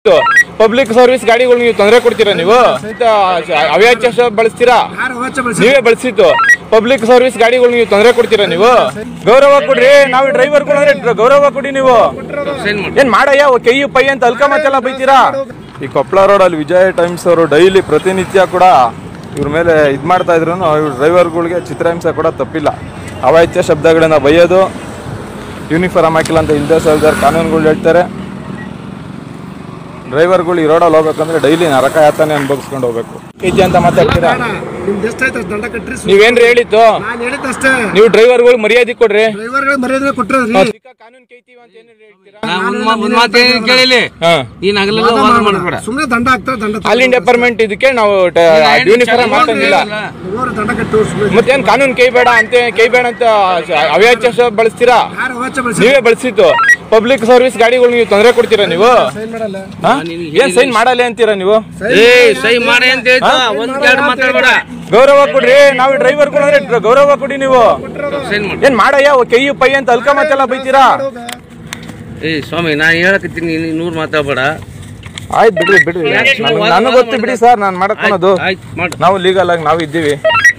Public service ಗಾಡಿಗಳು ನೀವು ತೊಂದರೆ ಕೊಡ್ತೀರಾ ನೀವು ಇಂಥ ಅವ್ಯಾಚ್ಯ ಶಬ್ದ ಬಳಸ್ತೀರಾ ಯಾರು ಅವಾಚ್ಯ ಬಳಸಿ ನೀವೇ ಬಳಸಿದ್ದು ಪಬ್ಲಿಕ್ ಸರ್ವಿಸ್ ಗಾಡಿಗಳು ನೀವು ತೊಂದರೆ ಕೊಡ್ತೀರಾ ನೀವು ಗೌರವ ಕೊಡ್ರಿ ನಾವು ಡ್ರೈವರ್ಗಳು ಅಂದ್ರೆ ಡ್ರ- ಗೌರವ ಕೊಡಿ ನೀವು ಏನ್ ಮಾಡಯ್ಯ ಕೈ ಪೈ ಅಂತ ಅಲ್ಕ ಮತ್ತೆಲ್ಲ ಬೈತೀರಾ ಈ ಕೊಪ್ಪಳ ರೋಡ್ ಅಲ್ಲಿ ವಿಜಯ್ ಟೈಮ್ಸ್ ಅವರು ಡೈಲಿ ಪ್ರತಿನಿತ್ಯ ಕೂಡ ಇವ್ರ ಮೇಲೆ ಇದು ಮಾಡ್ತಾ ಇದ್ರು ಇವ್ರ ಡ್ರೈವರ್ಗಳಿಗೆ ಚಿತ್ರಹಿಂಸೆ ಕೂಡ ತಪ್ಪಿಲ್ಲ ಅವಾಚ್ಯ ಶಬ್ದಗಳನ್ನ ಬೈಯೋದು ಯೂನಿಫಾರ್ಮ್ ಹಾಕಿಲ್ಲ ಅಂತ ಇಲ್ದೇ ಸಲ್ದಾರ್ ಕಾನೂನುಗಳು ಹೇಳ್ತಾರೆ ಡ್ರೈವರ್ಗಳು ಈ ರೋಡಲ್ಲಿ ಹೋಗ್ಬೇಕಂದ್ರೆ ಡೈಲಿ ನರಕ ಯಾತನೆ ಅನ್ಭವಿಸ್ಕೊಂಡು ಹೋಗ್ಬೇಕು ಐತಿ ಅಂತ ಮಾತಾಡ್ತೀರಾ ನಿಮ್ದು ಎಷ್ಟಾಯ್ತು ಅಷ್ಟು ದಂಡ ಕಟ್ರಿ ನೀವೇನ್ರಿ ಹೇಳಿದ್ದು ನಾನು ಹೇಳಿದ್ದಷ್ಟೇ ನೀವು ಡ್ರೈವರ್ಗಳು ಮರ್ಯಾದೆ ಕೊಡ್ರಿ ಡ್ರೈವರ್ಗಳು ಮರ್ಯಾದೆ ಕೊಟ್ಟಿರೋದ್ರಿ ಕಾನೂನು ಕೈತೀವಿ ಅಂತ ಏನೇನು ಹೇಳ್ತೀರಾ ಒಂದ್ ಮಾತು ಕೇಳಿಲಿ ಹಾ ನೀನ್ ಹಗಲೆಲ್ಲ ವಾದ ಮಾಡ್ಬೇಡ ಸುಮ್ಮನೆ ದಂಡ ಹಾಕ್ತಾರೆ ದಂಡ ಆಲ್ ಇಂಡಿಯಾ ಡಿಪಾರ್ಟ್ಮೆಂಟ್ ಇದಕ್ಕೆ ನಾವು ಯೂನಿಫಾರ್ಮ್ ಹಾಕಂಗಿಲ್ಲ ಮೂವರು ದಂಡ ಕಟ್ಟಿ ಸುಮ್ಮನೆ ಮತ್ತೇನ್ ಕಾನೂನು ಕೈ ಬೇಡ ಅಂತ ಕೈ ಬೇಡ ಅಂತ ಅವ್ಯಾಚ್ಯ ಶಬ್ದ ಬಳಸ್ತೀರಾ ಯಾರು ಅವಾಚ್ಯ ಬಳಸಿ ನೀವೇ ಬಳಸಿದ್ದು ಪಬ್ಲಿಕ್ ಸರ್ವಿಸ್ ಗಾಡಿಗಳು ನೀವು ತೊಂದರೆ ಕೊಡ್ತೀರಾ ನೀವು ಸೈನ್ ಮಾಡಲ್ಲ ಹಾ? ಏನ್ ಸೈನ್ ಮಾಡಲ್ಲ ಅಂತೀರಾ ನೀವು ಏ ಸೈ ಮಾಡಿ ಅಂತ ಹೇಳ್ತಾ ಒಂದ್ ಎರಡು ಮಾತಾಡ್ಬೇಡ ಗೌರವ ಕೊಡ್ರಿ ನಾವು ಡ್ರೈವರ್ಗಳು ಅಂದ್ರೆ ಡ್ರ- ಗೌರವ ಕೊಡಿ ನೀವು ಸೈನ್ ಮಾಡಿ ಏನ್ ಮಾಡಯ್ಯ ಕೈ ಪೈ ಅಂತ ಅಲ್ಕ ಮತ್ತೆಲ್ಲ ಬೈತೀರಾ ಏ ಸ್ವಾಮಿ ನಾ ಹೇಳಕತ್ತೀನಿ ನೀನ್ ನೂರ್ ಮಾತಾಡ್ಬೇಡ ಆಯ್ತು ಬಿಡ್ರಿ ಬಿಡ್ರಿ ನನ್ಗ್- ನನಗ್ ಗೊತ್ತು ಬಿಡಿ ಸರ್ ನಾನು ಮಾಡಕ್ಕನ್ನೋದು ಆಯ್ತು ಮಾಡು ನಾವು ಲೀಗಲ್ ಆಗಿ ನಾವು ಇದ್ದೀವಿ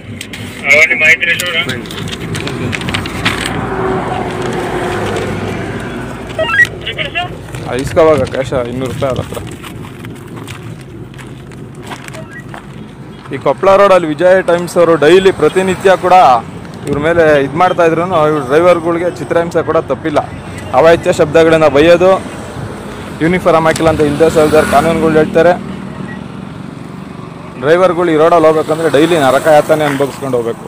ಆ, ಇಸ್ಕೊವಾಗ ಕ್ಯಾಶ ಇನ್ನೂರು ರೂಪಾಯಿ ಅವ್ರ ಹತ್ರ ಈ ಕೊಪ್ಪಳ ರೋಡಲ್ಲಿ ವಿಜಯ್ ಟೈಮ್ಸ್ ಅವರು ಡೈಲಿ ಪ್ರತಿನಿತ್ಯ ಕೂಡ ಇವ್ರ ಮೇಲೆ ಇದು ಮಾಡ್ತಾ ಇದ್ರು ಇವ್ರ ಡ್ರೈವರ್ಗಳಿಗೆ ಚಿತ್ರಹಿಂಸೆ ಕೂಡ ತಪ್ಪಿಲ್ಲ ಅವಾಚ್ಯ ಶಬ್ದಗಳನ್ನ ಬೈಯೋದು ಯೂನಿಫಾರ್ಮ್ ಹಾಕಿಲ್ಲ ಅಂತ ಇಲ್ದೇ ಸಲ್ದಾರ್ ಕಾನೂನುಗಳು ಹೇಳ್ತಾರೆ ಡ್ರೈವರ್ಗಳು ಈ ರೋಡಲ್ಲಿ ಹೋಗ್ಬೇಕಂದ್ರೆ ಡೈಲಿ ನರಕ ಯಾತನೆ ಅನ್ಭವಿಸ್ಕೊಂಡು ಹೋಗ್ಬೇಕು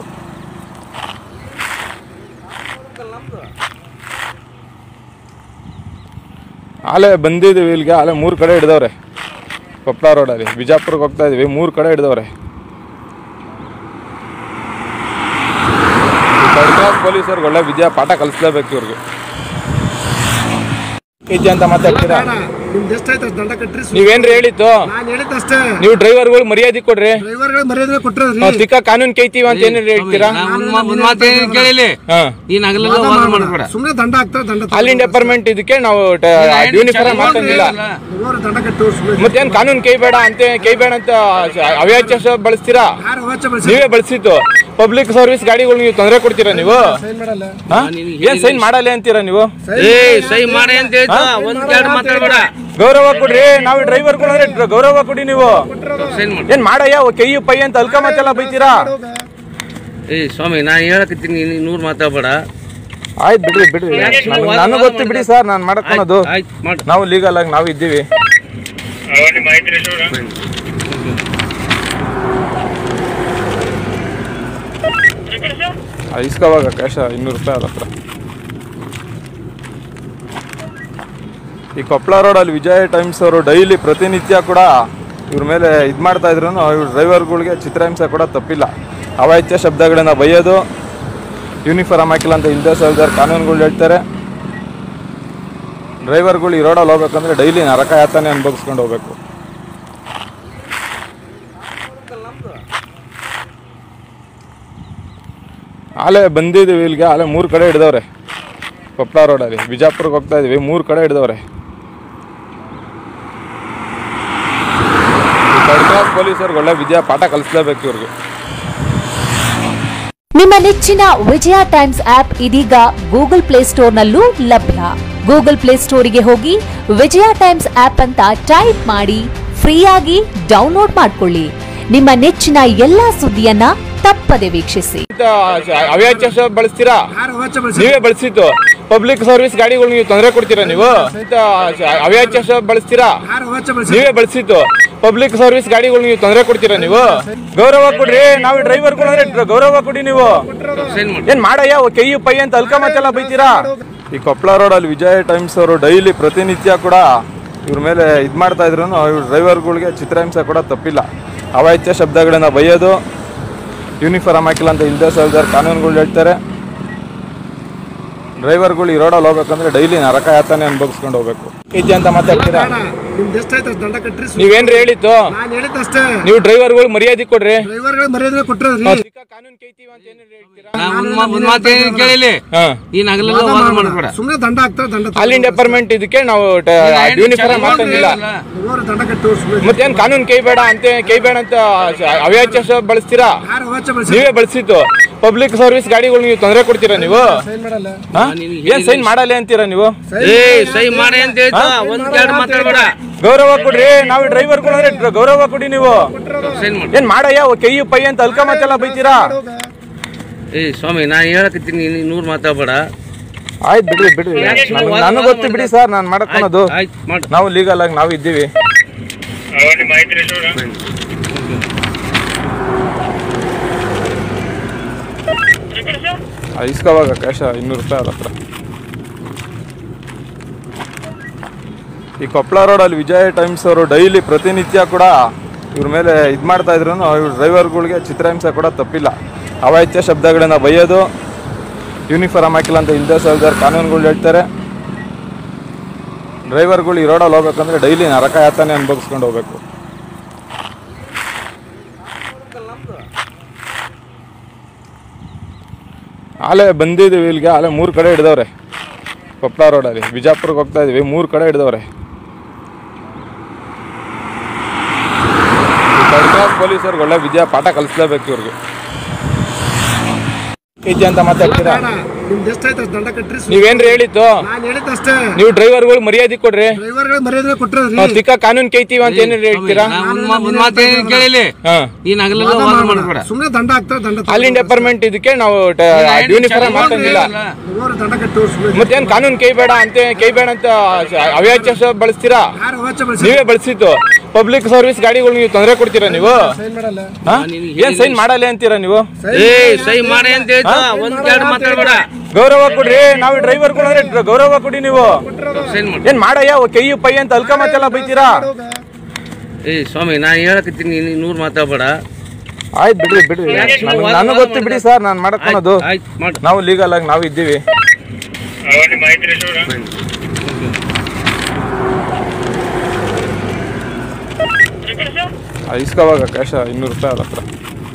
ಆಲೆ ಬಂದಿದ್ದೀವಿ ಇಲ್ಲಿಗೆ ಆಲೆ ಮೂರು ಕಡೆ ಹಿಡ್ದವ್ರೆ ಕೊಪ್ಪಳ ರೋಡಲ್ಲಿ ಬಿಜಾಪುರಕ್ಕೆ ಹೋಗ್ತಾ ಇದೀವಿ ಮೂರು ಕಡೆ ಹಿಡ್ದವ್ರೆ ಥರ್ಡ್ ಕ್ಲಾಸ್ ಪೊಲೀಸರ್ಗೆ ಒಳ್ಳೆ ವಿದ್ಯಾ ಪಾಠ ಕಲಿಸ್ಲೇಬೇಕು ಇವ್ರಿಗೆ ಐತಿ ಅಂತ ಮಾತಾಡ್ತೀರಾ ನಿಮ್ದು ಎಷ್ಟಾಯ್ತು ಅಷ್ಟು ದಂಡ ಕಟ್ರಿ ನೀವೇನ್ರಿ ಹೇಳಿದ್ದು ನಾನು ಹೇಳಿದ್ದಷ್ಟೇ ನೀವು ಡ್ರೈವರ್ಗಳು ಮರ್ಯಾದೆ ಕೊಡ್ರಿ ಡ್ರೈವರ್ಗಳು ಮರ್ಯಾದೆ ಕೊಟ್ಟಿರೋದ್ರಿ ನಾವು ತಿಕ್ಕ ಕಾನೂನು ಕೈತೀವಿ ಅಂತ ಏನೇನು ಹೇಳ್ತೀರಾ ನಾ ಒಂದ್ ಮಾ- ಒಂದ್ ಮಾತು ಕೇಳಿಲಿ ಹಾ ನೀನ್ ಹಗಲೆಲ್ಲ ವಾದ ಮಾಡ್ಬೇಡ ಸುಮ್ಮನೆ ದಂಡ ಹಾಕ್ತಾರೆ ದಂಡ ಆಲ್ ಇಂಡಿಯಾ ಡಿಪಾರ್ಟ್ಮೆಂಟ್ ಇದಕ್ಕೆ ನಾವು ಯೂನಿಫಾರ್ಮ್ ಹಾಕಂಗಿಲ್ಲ ಮೂವರು ದಂಡ ಕಟ್ಟಿ ಸುಮ್ಮನೆ ಮತ್ತೇನ್ ಕಾನೂನು ಕೈ ಬೇಡ ಅಂತ ಕೈ ಬೇಡ ಅಂತ ಅವ್ಯಾಚ್ಯ ಶಬ್ದ ಬಳಸ್ತೀರಾ ಯಾರು ಅವಾಚ್ಯ ಬಳಸಿ ನೀವೇ ಬಳಸಿದ್ದು ಪಬ್ಲಿಕ್ ಸರ್ವಿಸ್ ಗಾಡಿಗಳು ನೀವು ತೊಂದರೆ ಕೊಡ್ತೀರಾ ನೀವು ಸೈನ್ ಮಾಡಲ್ಲ ಹಾ? ಏನ್ ಸೈನ್ ಮಾಡಲ್ಲ ಅಂತೀರಾ ನೀವು ಏ ಸೈ ಮಾಡಿ ಅಂತ ಹೇಳ್ತಾ ಒಂದ್ ಎರಡು ಮಾತಾಡ್ಬೇಡ ಗೌರವ ಕೊಡ್ರಿ ನಾವು ಡ್ರೈವರ್ಗಳು ಅಂದ್ರೆ ಡ್ರ- ಗೌರವ ಕೊಡಿ ನೀವು ಸೈನ್ ಮಾಡಿ ಏನ್ ಮಾಡಯ್ಯ ಕೈ ಪೈ ಅಂತ ಅಲ್ಕ ಮತ್ತೆಲ್ಲ ಬೈತೀರಾ ಏ ಸ್ವಾಮಿ ನಾ ಹೇಳಕತ್ತೀನಿ ನೀನ್ ನೂರ್ ಮಾತಾಡ್ಬೇಡ ಆಯ್ತು ಬಿಡ್ರಿ ಬಿಡ್ರಿ ನನ್ಗ್- ನನಗ್ ಗೊತ್ತು ಬಿಡಿ ಸರ್ ನಾನು ಮಾಡಕ್ಕನ್ನೋದು ಆಯ್ತು ಮಾಡು ನಾವು ಲೀಗಲ್ ಆಗಿ ನಾವು ಇದ್ದೀವಿ ಆ, ಇಸ್ಕೊವಾಗ ಕ್ಯಾಶ ಇನ್ನೂರು ರೂಪಾಯಿ ಅವ್ರ ಹತ್ರ ಈ ಕೊಪ್ಪಳ ರೋಡಲ್ಲಿ ವಿಜಯ್ ಟೈಮ್ಸ್ ಅವರು ಡೈಲಿ ಪ್ರತಿನಿತ್ಯ ಕೂಡ ಇವ್ರ ಮೇಲೆ ಇದು ಮಾಡ್ತಾ ಇದ್ರು ಇವ್ರ ಡ್ರೈವರ್ಗಳಿಗೆ ಚಿತ್ರಹಿಂಸೆ ಕೂಡ ತಪ್ಪಿಲ್ಲ ಅವಾಚ್ಯ ಶಬ್ದಗಳನ್ನ ಬೈಯೋದು ಯೂನಿಫಾರ್ಮ್ ಹಾಕಿಲ್ಲ ಅಂತ ಇಲ್ದೇ ಸಲ್ದಾರ್ ಕಾನೂನುಗಳು ಹೇಳ್ತಾರೆ ಡ್ರೈವರ್ಗಳು ಈ ರೋಡಲ್ಲಿ ಹೋಗ್ಬೇಕಂದ್ರೆ ಡೈಲಿ ನರಕ ಯಾತನೆ ಅನ್ಭವಿಸ್ಕೊಂಡು ಹೋಗ್ಬೇಕು ಆಲೆ ಬಂದಿದ್ದೀವಿ ಇಲ್ಲಿಗೆ ಆಲೆ ಮೂರು ಕಡೆ ಹಿಡ್ದವ್ರೆ ಕೊಪ್ಪಳ ರೋಡಲ್ಲಿ ಬಿಜಾಪುರಕ್ಕೆ ಹೋಗ್ತಾ ಇದೀವಿ ಮೂರು ಕಡೆ ಹಿಡ್ದವ್ರೆ ಥರ್ಡ್ ಕ್ಲಾಸ್ ಪೊಲೀಸರ್ಗೆ ಒಳ್ಳೆ ವಿದ್ಯಾ ಪಾಠ ಕಲಿಸ್ಲೇಬೇಕು ಇವ್ರಿಗೆ ನಿಮ್ಮ ನೆಚ್ಚಿನ ವಿಜಯ ಟೈಮ್ಸ್ ಆಪ್ ಇದೀಗ ಗೂಗಲ್ ಪ್ಲೇಸ್ಟೋರ್ನಲ್ಲೂ ಲಭ್ಯ ಗೂಗಲ್ ಪ್ಲೇಸ್ಟೋರಿಗೆ ಹೋಗಿ ವಿಜಯ ಟೈಮ್ಸ್ ಆಪ್ ಅಂತ ಟೈಪ್ ಮಾಡಿ ಫ್ರೀಯಾಗಿ ಡೌನ್ಲೋಡ್ ಮಾಡ್ಕೊಳ್ಳಿ ನಿಮ್ಮ ನೆಚ್ಚಿನ ಎಲ್ಲಾ ಸುದ್ದಿಯನ್ನ ತಪ್ಪದೆ ವೀಕ್ಷಿಸಿ ಇಂಥ ಅವ್ಯಾಚ್ಯ ಶಬ್ದ ಬಳಸ್ತೀರಾ ಯಾರು ಅವಾಚ್ಯ ಬಳಸಿ ನೀವೇ ಬಳಸಿದ್ದು ಪಬ್ಲಿಕ್ ಸರ್ವಿಸ್ ಗಾಡಿಗಳು ನೀವು ತೊಂದರೆ ಕೊಡ್ತೀರಾ ನೀವು ಇಂಥ ಅವ್ಯಾಚ್ಯ ಶಬ್ದ ಬಳಸ್ತೀರಾ ಯಾರು ಅವಾಚ್ಯ ಬಳಸಿ ನೀವೇ ಬಳಸಿದ್ದು ಪಬ್ಲಿಕ್ ಸರ್ವಿಸ್ ಗಾಡಿಗಳು ನೀವು ತೊಂದರೆ ಕೊಡ್ತೀರಾ ನೀವು ಗೌರವ ಕೊಡ್ರಿ ನಾವು ಡ್ರೈವರ್ಗಳು ಅಂದ್ರೆ ಡ್ರ- ಗೌರವ ಕೊಡಿ ನೀವು ಸೈನ್ ಮಾಡಿ ಏನ್ ಮಾಡಯ್ಯ ಕೈ ಪೈ ಅಂತ ಅಲ್ಕ ಮತ್ತೆಲ್ಲ ಬೈತೀರಾ ಈ ಕೊಪ್ಪಳ ರೋಡಲ್ಲಿ ವಿಜಯ್ ಟೈಮ್ಸ್ ಅವರು ಡೈಲಿ ಪ್ರತಿನಿತ್ಯ ಕೂಡ ಇವ್ರ ಮೇಲೆ ಇದು ಮಾಡ್ತಾ ಇದ್ರು ಇವ್ರ ಡ್ರೈವರ್ಗಳಿಗೆ ಚಿತ್ರಹಿಂಸೆ ಕೂಡ ತಪ್ಪಿಲ್ಲ ಅವಾಚ್ಯ ಶಬ್ದಗಳನ್ನ ಬೈಯೋದು ಯೂನಿಫಾರ್ಮ್ ಹಾಕಿಲ್ಲ ಅಂತ ಇಲ್ದೇ ಸಲ್ದಾರ್ ಕಾನೂನುಗಳು ಹೇಳ್ತಾರೆ ಡ್ರೈವರ್ಗಳು ಈ ರೋಡಲ್ಲಿ ಹೋಗ್ಬೇಕಂದ್ರೆ ಡೈಲಿ ನರಕ ಯಾತನೆ ಅನ್ಭವಿಸ್ಕೊಂಡು ಹೋಗ್ಬೇಕು ಐತಿ ಅಂತ ಮಾತಾಡ್ತೀರಾ ಬೇಡ ನಿಮ್ದು ಎಷ್ಟಾಯ್ತು ಅಷ್ಟು ದಂಡ ಕಟ್ಟ್ರಿ ಸುಮ್ನೆ. ನೀವೇನ್ರಿ ಹೇಳಿದ್ದು ನಾನು ಹೇಳಿದ್ದಷ್ಟೇ ನೀವು ಡ್ರೈವರ್ಗಳು ಮರ್ಯಾದೆ ಕೊಡ್ರಿ ಡ್ರೈವರ್ಗಳು ಮರ್ಯಾದೆ ಕೊಟ್ಟಿರೋದ್ರಿ ಕಾನೂನು ಕೈತೀವಿ ಅಂತ ಏನೇನ್ರಿ ಹೇಳ್ತೀರಾ ನಾ ಒಂದ್ ಮಾ- ಒಂದ್ ಮಾತು ಏನ್ ಕೇಳಿಲಿ ಹಾ ಈ ನಗಲೆಲ್ಲ ವಾದ ಮಾಡ್ಬೇಡ ಸುಮ್ಮನೆ ದಂಡ ಹಾಕ್ತಾರೆ ದಂಡ ಆಲ್ ಇಂಡಿಯಾ ಡಿಪಾರ್ಟ್ಮೆಂಟ್ ಇದಕ್ಕೆ ನಾವು ಯೂನಿಫಾರ್ಮ್ ಹಾಕಂಗಿಲ್ಲ ಹೋಗೋರು ದಂಡ ಕಟ್ಟಿ ತೋರಿಸ್ಬೇಕು ಮತ್ತೇನ್ ಕಾನೂನು ಕೈ ಬೇಡ ಅಂತ ಕೈ ಬೇಡ ಅಂತ ಅವ್ಯಾಚಾರ ಬಳಸ್ತೀರಾ ಯಾರು ಅವಾಚ್ಯ ಬಳಸಿ ನೀವೇ ಬಳಸಿದ್ದು ಪಬ್ಲಿಕ್ ಸರ್ವಿಸ್ ಗಾಡಿಗಳು ನೀವು ತೊಂದರೆ ಕೊಡ್ತೀರಾ ನೀವು ಸೈನ್ ಮಾಡಲ್ಲ ಹಾ? ಏನ್ ಸೈನ್ ಮಾಡಲ್ಲ ಅಂತೀರಾ ನೀವು ಏ ಸೈ ಮಾಡಿ ಅಂತ ಹೇಳ್ತಾ ಒಂದ್ ಎರಡು ಮಾತಾಡ್ಬೇಡ ಗೌರವ ಕೊಡ್ರಿ ನಾವು ಡ್ರೈವರ್ಗಳು ಅಂದ್ರೆ ಡ್ರ- ಗೌರವ ಕೊಡಿ ನೀವು ಸೈನ್ ಮಾಡಿ ಏನ್ ಮಾಡಯ್ಯ ಕೈ ಪೈ ಅಂತ ಅಲ್ಕ ಮಾತೆಲ್ಲ ಬೈತೀರಾ ಏ ಸ್ವಾಮಿ ನಾ ಹೇಳಕತ್ತೀನಿ ನೀನ್ ನೂರ್ ಮಾತಾಡ್ಬೇಡ ಆಯ್ತು ಬಿಡ್ರಿ ಬಿಡ್ರಿ ನನ್ಗ್- ನನಗ್ ಗೊತ್ತು ಬಿಡಿ ಸರ್ ನಾನು ಮಾಡಕ್ಕನ್ನೋದು ಆಯ್ತು ಮಾಡು ನಾವು ಲೀಗಲ್ ಆಗಿ ನಾವು ಇದ್ದೀವಿ ಆ, ಇಸ್ಕೊವಾಗ ಕ್ಯಾಶ ಇನ್ನೂರು ರೂಪಾಯಿ ಅವ್ರ ಹತ್ರ ಈ ಕೊಪ್ಪಳ ರೋಡಲ್ಲಿ ವಿಜಯ ಟೈಮ್ಸ್ ಅವರು ಡೈಲಿ ಪ್ರತಿನಿತ್ಯ ಕೂಡ ಇವ್ರ ಮೇಲೆ ಇದು ಮಾಡ್ತಾ ಇದ್ರು ಇವ್ರ ಡ್ರೈವರ್ಗಳಿಗೆ ಚಿತ್ರಹಿಂಸೆ ಕೂಡ ತಪ್ಪಿಲ್ಲ ಅವಾಚ್ಯ ಶಬ್ದಗಳನ್ನ ಬೈಯೋದು ಯೂನಿಫಾರ್ಮ್ ಹಾಕಿಲ್ಲ ಅಂತ ಇಲ್ದೇ ಸಲ್ದಾರ್ ಕಾನೂನುಗಳು ಹೇಳ್ತಾರೆ ಡ್ರೈವರ್ಗಳು ಈ ರೋಡಲ್ಲಿ ಹೋಗ್ಬೇಕಂದ್ರೆ ಡೈಲಿ ನರಕ ಯಾತನೆ ಅನುಭವಿಸ್ಕೊಂಡು ಹೋಗ್ಬೇಕು ಆಲೆ ಬಂದಿದ್ದೀವಿ ಇಲ್ಲಿಗೆ ಆಲೆ ಮೂರು ಕಡೆ ಹಿಡ್ದವ್ರೆ ಕೊಪ್ಪಳ ರೋಡಲ್ಲಿ ಬಿಜಾಪುರಕ್ಕೆ ಹೋಗ್ತಾ ಇದೀವಿ ಮೂರು ಕಡೆ ಹಿಡ್ದವ್ರೆ ಥರ್ಡ್ ಕ್ಲಾಸ್ ಪೊಲೀಸರ್ಗೆ ಒಳ್ಳೆ ವಿದ್ಯಾ ಪಾಠ ಕಲಿಸ್ಲೇಬೇಕು ಇವ್ರಿಗೆ ಐತಿ ಅಂತ ಮಾತಾಡ್ತೀರಾ ಬೇಡ ನಿಮ್ದು ಎಷ್ಟಾಯ್ತು ಅಷ್ಟು ದಂಡ ಕಟ್ಟ್ರಿ ಸುಮ್ನೆ. ನೀವೇನ್ರಿ ಹೇಳಿದ್ದು ನಾನು ಹೇಳಿದ್ದಷ್ಟೇ ನೀವು ಡ್ರೈವರ್ಗಳು ಮರ್ಯಾದೆ ಕೊಡ್ರಿ ಡ್ರೈವರ್ಗಳು ಮರ್ಯಾದೆ ಕೊಟ್ಟಿರೋದ್ರಿ ನಾವು ತಿಕ್ಕ ಕಾನೂನು ಕೈತೀವಿ ಅಂತ ಏನೇನು ಹೇಳ್ತೀರಾ ನಾ ಒಂದ್ ಮಾ- ಒಂದ್ ಮಾತು ಏನ್ ಕೇಳಿಲಿ ಹಾ ಈ ನಗಲೆಲ್ಲ ವಾದ ಮಾಡ್ಬೇಡ ಸುಮ್ಮನೆ ದಂಡ ಹಾಕ್ತಾರೆ ದಂಡ ಆಲ್ ಇಂಡಿಯಾ ಡಿಪಾರ್ಟ್ಮೆಂಟ್ ಇದಕ್ಕೆ ನಾವು ಯೂನಿಫಾರ್ಮ್ ಹಾಕಂಗಿಲ್ಲ ಹೋಗೋರು ದಂಡ ಕಟ್ಟಿ ತೋರಿಸ್ಬೇಕು ಮತ್ತೇನ್ ಕಾನೂನು ಕೈ ಬೇಡ ಅಂತ ಕೈ ಬೇಡ ಅಂತ ಅವ್ಯಾಚಾರ ಬಳಸ್ತೀರಾ ಯಾರು ಅವಾಚ್ಯ ಬಳಸಿ ನೀವೇ ಬಳಸಿದ್ದು ಪಬ್ಲಿಕ್ ಸರ್ವಿಸ್ ಗಾಡಿಗಳು ನೀವು ತೊಂದರೆ ಕೊಡ್ತೀರಾ ನೀವು ಸೈನ್ ಮಾಡಲ್ಲ ಹಾ? ಏನ್ ಸೈನ್ ಮಾಡಲ್ಲ ಅಂತೀರಾ ನೀವು ಏ ಸೈ ಮಾಡಿ ಅಂತ ಹೇಳ್ತಾ ಒಂದ್ ಎರಡು ಮಾತಾಡ್ಬೇಡ ಗೌರವ ಕೊಡ್ರಿ ನಾವು ಡ್ರೈವರ್ಗಳು ಅಂದ್ರೆ ಡ್ರ- ಗೌರವ ಕೊಡಿ ನೀವು ಸೈನ್ ಮಾಡಿ ಏನ್ ಮಾಡಯ್ಯ ಕೈ ಪೈ ಅಂತ ಅಲ್ಕ ಮಾತೆಲ್ಲ ಬೈತೀರಾ ಏ ಸ್ವಾಮಿ ನಾ ಹೇಳಕತ್ತೀನಿ ನೀನ್ ನೂರ್ ಮಾತಾಡ್ಬೇಡ ಆಯ್ತು ಬಿಡ್ರಿ ಬಿಡ್ರಿ ನನ್ಗ್- ನನಗ್ ಗೊತ್ತು ಬಿಡಿ ಸರ್ ನಾನು ಮಾಡಕ್ಕನ್ನೋದು ಆಯ್ತು ಮಾಡು ನಾವು ಲೀಗಲ್ ಆಗಿ ನಾವು ಇದ್ದೀವಿ ಆ, ಇಸ್ಕೊವಾಗ ಕ್ಯಾಶ ಇನ್ನೂರು ರೂಪಾಯಿ ಅವ್ರ ಹತ್ರ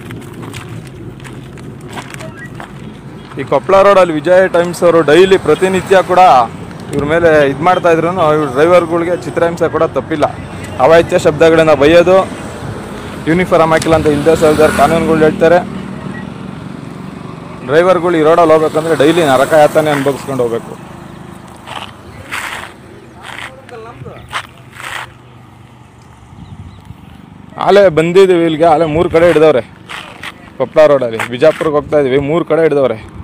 ಈ ಕೊಪ್ಪಳ ರೋಡಲ್ಲಿ ವಿಜಯ ಟೈಮ್ಸ್ ಅವರು ಡೈಲಿ ಪ್ರತಿನಿತ್ಯ ಕೂಡ ಇವ್ರ ಮೇಲೆ ಇದು ಮಾಡ್ತಾ ಇದ್ರು ಇವ್ರ ಡ್ರೈವರ್ಗಳಿಗೆ ಚಿತ್ರಹಿಂಸೆ ಕೂಡ ತಪ್ಪಿಲ್ಲ ಅವಾಚ್ಯ ಶಬ್ದಗಳನ್ನ ಬೈಯೋದು ಯೂನಿಫಾರ್ಮ್ ಹಾಕಿಲ್ಲ ಅಂತ ಇಲ್ದೇ ಸಲ್ದಾರ್ ಕಾನೂನುಗಳು ಹೇಳ್ತಾರೆ ಡ್ರೈವರ್ಗಳು ಈ ರೋಡಲ್ಲಿ ಹೋಗ್ಬೇಕಂದ್ರೆ ಡೈಲಿ ನರಕ ಯಾತನೆ ಅನುಭವಿಸ್ಕೊಂಡು ಹೋಗ್ಬೇಕು ಆಲೆ ಬಂದಿದ್ದೀವಿ ಇಲ್ಲಿಗೆ ಆಲೆ ಮೂರು ಕಡೆ ಹಿಡ್ದವ್ರೆ ಕೊಪ್ಪಳ ರೋಡಲ್ಲಿ ಬಿಜಾಪುರಕ್ಕೆ ಹೋಗ್ತಾ ಇದೀವಿ ಮೂರು ಕಡೆ ಹಿಡ್ದವ್ರೆ